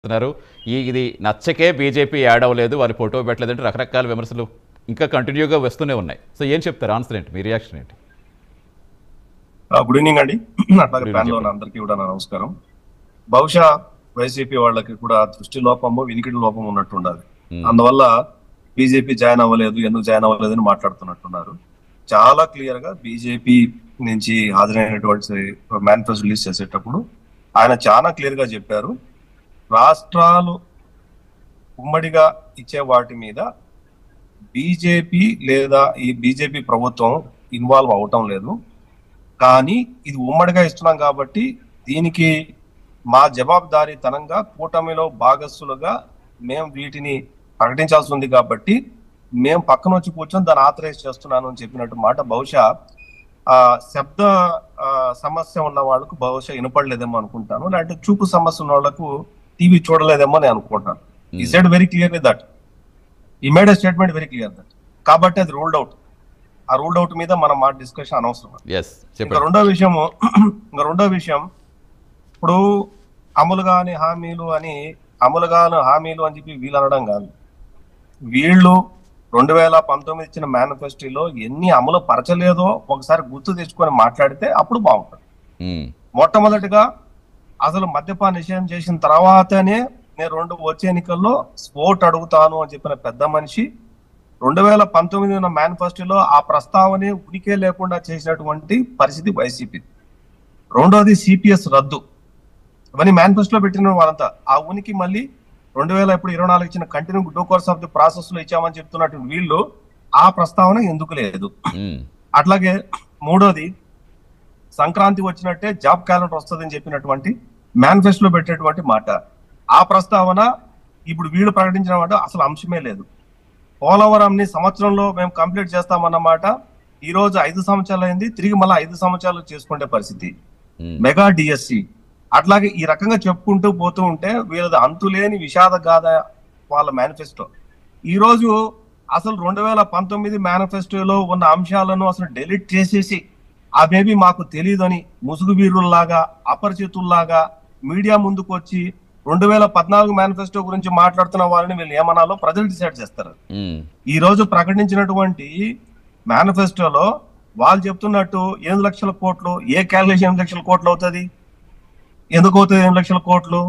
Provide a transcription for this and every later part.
చేస్తున్నారు ఈ ఇది నచ్చకే బీజేపీ యాడ్ అవ్వలేదు వారి ఫోటో పెట్టలేదంటే రకరకాల విమర్శలు ఇంకా కంటిన్యూగా వస్తూనే ఉన్నాయి సో ఏం చెప్తారు ఆన్సర్ ఏంటి మీ రియాక్షన్ ఏంటి గుడ్ ఈవినింగ్ అండి అట్లాగే evening, ప్యానల్ ఉన్న అందరికీ కూడా నా నమస్కారం బహుశా వైసీపీ వాళ్ళకి కూడా దృష్టి లోపము వినికిడి లోపం ఉన్నట్టు ఉండాలి Hmm. అందువల్ల బీజేపీ జాయిన్ అవ్వలేదు ఎందుకు జాయిన్ అవ్వలేదు అని మాట్లాడుతున్నట్టున్నారు చాలా క్లియర్ గా బీజేపీ నుంచి హాజరైనటువంటి మేనిఫెస్టో రిలీజ్ చేసేటప్పుడు ఆయన చాలా క్లియర్ గా చెప్పారు రాష్ట్రాలు ఉమ్మడిగా ఇచ్చే వాటి మీద బీజేపీ లేదా ఈ బీజేపీ ప్రభుత్వం ఇన్వాల్వ్ అవటం లేదు కానీ ఇది ఉమ్మడిగా ఇస్తున్నాం కాబట్టి దీనికి మా జవాబుదారీతనంగా కూటమిలో భాగస్సులుగా మేము వీటిని ప్రకటించాల్సి ఉంది కాబట్టి మేము పక్కన వచ్చి కూర్చొని దాన్ని ఆథరైజ్ చేస్తున్నాను అని చెప్పినట్టు మాట బహుశా ఆ శబ్ద ఆ, సమస్య ఉన్న వాళ్ళకు బహుశా వినపడలేదేమో అనుకుంటాను లేదంటే చూపు సమస్య ఉన్న వాళ్ళకు టీవీ చూడలేదేమో నేను అనుకుంటున్నాను he said very clearly that he made statement very clear that కాబట్టి అది రూల్డ్ అవుట్ ఆ రూల్డ్ అవుట్ మీద మనం మా డిస్కషన్ అనవసరం ఎస్ ఇంకా చెప్పండి రెండో విషయము ఇంకా రెండో విషయం ఇప్పుడు అమలు కాని హామీలు అని అమలు కాని హామీలు అని చెప్పి వీళ్ళు అనడం కాదు వీళ్ళు రెండు వేల పంతొమ్మిది ఇచ్చిన మేనిఫెస్టోలో ఎన్ని అమలు పరచలేదో ఒకసారి గుర్తు తెచ్చుకొని మాట్లాడితే అప్పుడు బాగుంటుంది మ్మ్. మొట్టమొదటిగా అసలు మద్యపాన నిషేధం చేసిన తర్వాతనే నేను రెండు వచ్చే ఎన్నికల్లో ఓట్ అడుగుతాను అని చెప్పిన పెద్ద మనిషి రెండు వేల పంతొమ్మిది ఉన్న మేనిఫెస్టోలో ఆ ప్రస్తావనే ఉనికే లేకుండా చేసినటువంటి పరిస్థితి వైసీపీ రెండోది సిపిఎస్ రద్దు ఇవన్నీ మేనిఫెస్టోలో పెట్టిన వాళ్ళంతా ఆ ఉనికి మళ్ళీ రెండు వేల ఇప్పుడు ఇరవై నాలుగు ఇచ్చిన continue due course of the process లో ఇచ్చామని చెప్తున్నట్టు వీళ్ళు ఆ ప్రస్తావన ఎందుకు లేదు మ్మ్. అట్లాగే మూడోది సంక్రాంతి వచ్చినట్టే జాబ్ క్యాలెండర్ వస్తుందని చెప్పినటువంటి మేనిఫెస్టోలో పెట్టేటువంటి మాట ఆ ప్రస్తావన ఇప్పుడు వీళ్ళు ప్రకటించిన మాట అసలు అంశమే లేదు పోలవరం ని సంవత్సరంలో మేము కంప్లీట్ చేస్తామన్నమాట ఈ రోజు ఐదు సంవత్సరాలు అయింది తిరిగి మళ్ళీ ఐదు సంవత్సరాలు చేసుకునే పరిస్థితి మ్మ్. మెగా డిఎస్సి అట్లాగే ఈ రకంగా చెప్పుకుంటూ పోతూ ఉంటే వీళ్ళది అంతులేని విషాద గాథ వాళ్ళ మేనిఫెస్టో ఈ రోజు అసలు రెండు వేల పంతొమ్మిది మేనిఫెస్టోలో ఉన్న అంశాలను అసలు డెలీట్ చేసేసి అవేవి మాకు తెలియదని ముసుగు వీరుల్లాగా అపరిచితుల్లాగా మీడియా ముందుకు వచ్చి రెండు వేల పద్నాలుగు మేనిఫెస్టో గురించి మాట్లాడుతున్న వాళ్ళని వీళ్ళు ఏమనాలో ప్రజలు డిసైడ్ చేస్తారు మ్మ్. ఈ రోజు ప్రకటించినటువంటి మేనిఫెస్టోలో వాళ్ళు చెప్తున్నట్టు ఎనిమిది లక్షల కోట్లు ఏ క్యాలిక్యులేషన్ ఎనిమిది లక్షల కోట్లు అవుతుంది ఎందుకు అవుతుంది ఎనిమిది లక్షల కోట్లు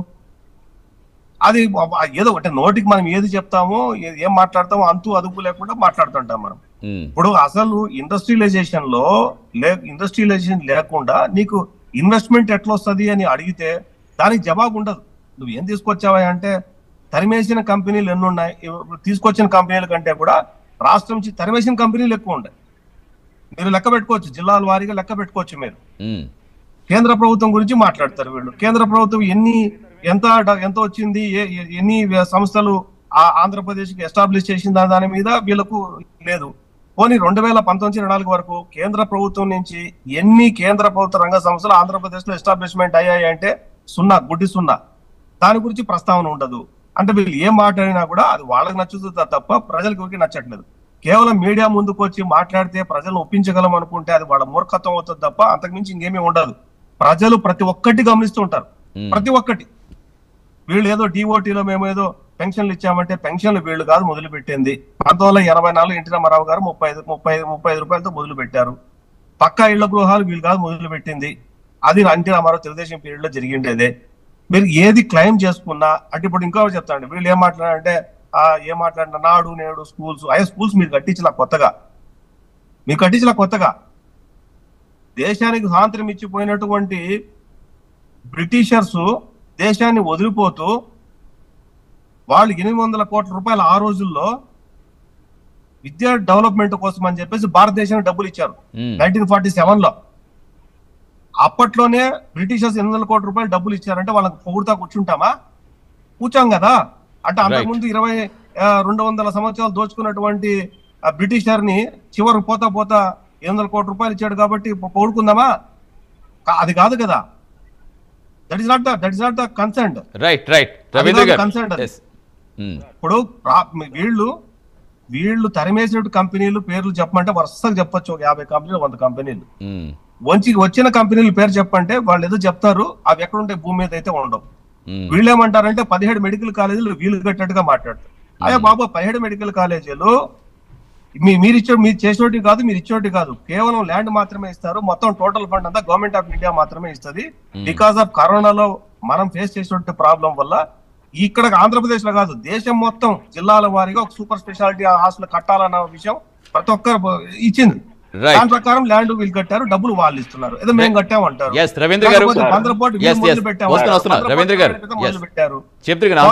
అది ఏదో అంటే నోటికి మనం ఏది చెప్తామో ఏ- ఏం మాట్లాడతామో అంతు అదుపు లేకుండా మాట్లాడుతుంటాం మనం మ్మ్. ఇప్పుడు అసలు ఇండస్ట్రియలైజేషన్ లో లే ఇండస్ట్రియలైజేషన్ లేకుండా నీకు ఇన్వెస్ట్మెంట్ ఎట్లా వస్తుంది అని అడిగితే దానికి జవాబు ఉండదు నువ్వు ఏం తీసుకొచ్చావా అంటే తరిమేసిన కంపెనీలు ఎన్ని ఉన్నాయి ఇవి తీసుకొచ్చిన కంపెనీల కంటే కూడా రాష్ట్రం నుంచి తరిమేసిన కంపెనీలు ఎక్కువ ఉన్నాయి మీరు లెక్క పెట్టుకోవచ్చు జిల్లాల వారీగా లెక్క పెట్టుకోవచ్చు మీరు మ్మ్. కేంద్ర ప్రభుత్వం గురించి మాట్లాడతారు వీళ్ళు కేంద్ర ప్రభుత్వం ఎన్ని ఎంత డ- ఎంత వచ్చింది ఏ- ఏ- ఎన్ని సంస్థలు ఆ ఆంధ్రప్రదేశ్ కి ఎస్టాబ్లిష్ చేసిన దాని- దాని మీద వీళ్ళకు లేదు పోనీ రెండు వేల పంతొమ్మిది ఇరవై నాలుగు వరకు కేంద్ర ప్రభుత్వం నుంచి ఎన్ని కేంద్ర ప్రభుత్వ రంగ సంస్థలు ఆంధ్రప్రదేశ్ లో ఎస్టాబ్లిష్మెంట్ అయ్యాయి అంటే సున్నా గుడ్డి సున్నా దాని గురించి ప్రస్తావన ఉండదు అంటే వీళ్ళు ఏం మాట్లాడినా కూడా అది వాళ్ళకి నచ్చుతుంది తప్ప ప్రజలకు ఎవరికి నచ్చట్లేదు కేవలం మీడియా ముందుకు వచ్చి మాట్లాడితే ప్రజలను ఒప్పించగలం అనుకుంటే అది వాళ్ళ మూర్ఖత్వం అవుతుంది తప్ప అంతకుమించి ఇంకేమీ ఉండదు ప్రజలు ప్రతి ఒక్కటి గమనిస్తూ ఉంటారు మ్మ్. ప్రతి ఒక్కటి వీళ్ళు ఏదో డిఓటీలో మేము ఏదో పెన్షన్లు ఇచ్చామంటే పెన్షన్లు వీళ్ళు కాదు మొదలు పెట్టింది పంతొమ్మిది వందల ఎనభై నాలుగు ఎన్టీ రామారావు గారు ముప్పై ఐదు ముప్పై ఐదు ముప్పై ఐదు రూపాయలతో మొదలు పెట్టారు పక్కా ఇళ్ల గృహాలు వీళ్ళు కాదు మొదలు పెట్టింది అది ఎన్టీ రామారావు తెలుగుదేశం పీరియడ్ లో జరిగిండేదే మీరు ఏది క్లెయిమ్ చేసుకున్నా అంటే ఇప్పుడు ఇంకో చెప్తాండి వీళ్ళు ఏం మాట్లాడారంటే ఆ ఏం మాట్లాడిన నాడు నేడు స్కూల్స్ అయ్యే స్కూల్స్ మీరు కట్టించలా కొత్తగా మీరు కట్టించలా కొత్తగా దేశానికి స్వాతంత్రం ఇచ్చిపోయినటువంటి బ్రిటిషర్స్ దేశాన్ని వదిలిపోతూ వాళ్ళు ఎనిమిది వందల కోట్ల రూపాయలు ఆ రోజుల్లో విద్యా డెవలప్మెంట్ కోసం అని చెప్పేసి భారతదేశానికి డబ్బులు ఇచ్చారు మ్మ్. నైన్టీన్ ఫార్టీ సెవెన్ లో అప్పట్లోనే బ్రిటిషర్స్ ఎనిమిది వందల కోట్ల రూపాయలు డబ్బులు ఇచ్చారంటే వాళ్ళకి పొగుడుతా కూర్చుంటామా కూర్చోం కదా అంటే అంతకుముందు ఇరవై ఆ, రెండు వందల సంవత్సరాలు దోచుకున్నటువంటి ఆ బ్రిటిషర్ ని చివరి పోతా పోతా ఎనిమిది వందల కోట్ల రూపాయలు ఇచ్చాడు కాబట్టి పొ- పొగుడుకుందామా కా- అది కాదు కదా that is not the that is not the consent right right అది రవీంద్ర కాదు గారు concern అది. Yes hmm. ఇప్పుడు ప్రా- వీళ్ళు వీళ్ళు తరిమేసినట్టు కంపెనీలు పేర్లు చెప్పమంటే వరుసగా చెప్పొచ్చు ఒక యాభై కంపెనీలు వంద కంపెనీలు మ్మ్. వచ్చి వచ్చిన కంపెనీల పేరు చెప్పంటే వాళ్ళు ఏదో చెప్తారు అవి ఎక్కడ ఉంటాయి భూమి మీద అయితే ఉండవు మ్మ్. వీళ్ళు ఏమంటారంటే పదిహేడు మెడికల్ కాలేజీలు వీలు కట్టినట్టుగా మాట్లాడతారు అయ్యా బాబు పదిహేడు మెడికల్ కాలేజీలు మీ మీరు ఇచ్చే మీరు చేసేటి కాదు మీరు ఇచ్చేటి కాదు కేవలం ల్యాండ్ మాత్రమే ఇస్తారు మొత్తం టోటల్ ఫండ్ అంతా గవర్నమెంట్ ఆఫ్ ఇండియా మాత్రమే ఇస్తుంది బికాస్ ఆఫ్ కరోనాలో మనం ఫేస్ చేసే ప్రాబ్లం వల్ల ఇక్కడ ఆంధ్రప్రదేశ్ లో కాదు దేశం మొత్తం జిల్లాల వారీగా ఒక సూపర్ స్పెషాలిటీ హాస్పిటల్ కట్టాలన్న విషయం ప్రతి ఒక్కరు ఇచ్చింది Right. దాని ప్రకారం ల్యాండ్ వీళ్ళు కట్టారు డబ్బులు వాళ్ళు ఇస్తున్నారు ఏదో మేము కట్టామంటారు Yes, రవీంద్ర గారు కాకపోతే బందరపోటు Yes, వీళ్ళు yes. మొదలు పెట్టాము. వస్తున్నా, వస్తున్నా. బందరపోటు రవీంద్ర గారు మొదలు Yes. పెట్టారు చెప్తున్నారు